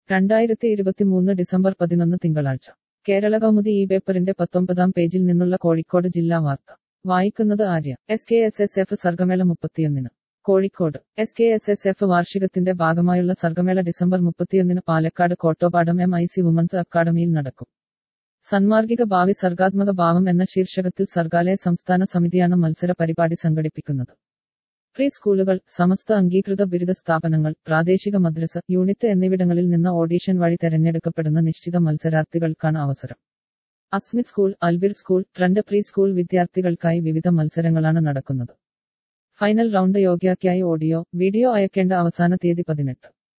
രണ്ടായിരത്തി ഇരുപത്തിമൂന്ന് ഡിസംബർ പതിനൊന്ന് തിങ്കളാഴ്ച കേരള കൗമുദി ഈ പേപ്പറിന്റെ പത്തൊമ്പതാം പേജിൽ നിന്നുള്ള കോഴിക്കോട് ജില്ലാ വാർത്ത വായിക്കുന്നത് Arya S K S S F Sargamela മുപ്പത്തിയൊന്നിന് Kozhikode S K S S F വാർഷികത്തിന്റെ ഭാഗമായുള്ള സർഗമേള ഡിസംബർ മുപ്പത്തിയൊന്നിന് Palakkad Kottopadam M I C women's അക്കാദമിയിൽ നടക്കും സന്മാർഗിക ഭാവി സർഗാത്മക ഭാവം എന്ന ശീർഷകത്തിൽ സർഗാലയ സംസ്ഥാന സമിതിയാണ് മത്സര പരിപാടി സംഘടിപ്പിക്കുന്നത് പ്രീ സ്കൂളുകൾ സമസ്ത അംഗീകൃത ബിരുദ സ്ഥാപനങ്ങൾ പ്രാദേശിക മദ്രസ യൂണിറ്റ് എന്നിവിടങ്ങളിൽ നിന്ന് ഓഡീഷൻ വഴി തെരഞ്ഞെടുക്കപ്പെടുന്ന നിശ്ചിത മത്സരാർത്ഥികൾക്കാണ് അവസരം Asmi school Albir school trend pre school വിദ്യാർത്ഥികൾക്കായി വിവിധ മത്സരങ്ങളാണ് നടക്കുന്നത് ഫൈനൽ റൗണ്ട് യോഗ്യയ്ക്കായി ഓഡിയോ വീഡിയോ അയക്കേണ്ട അവസാന തീയതി പതിനെട്ട്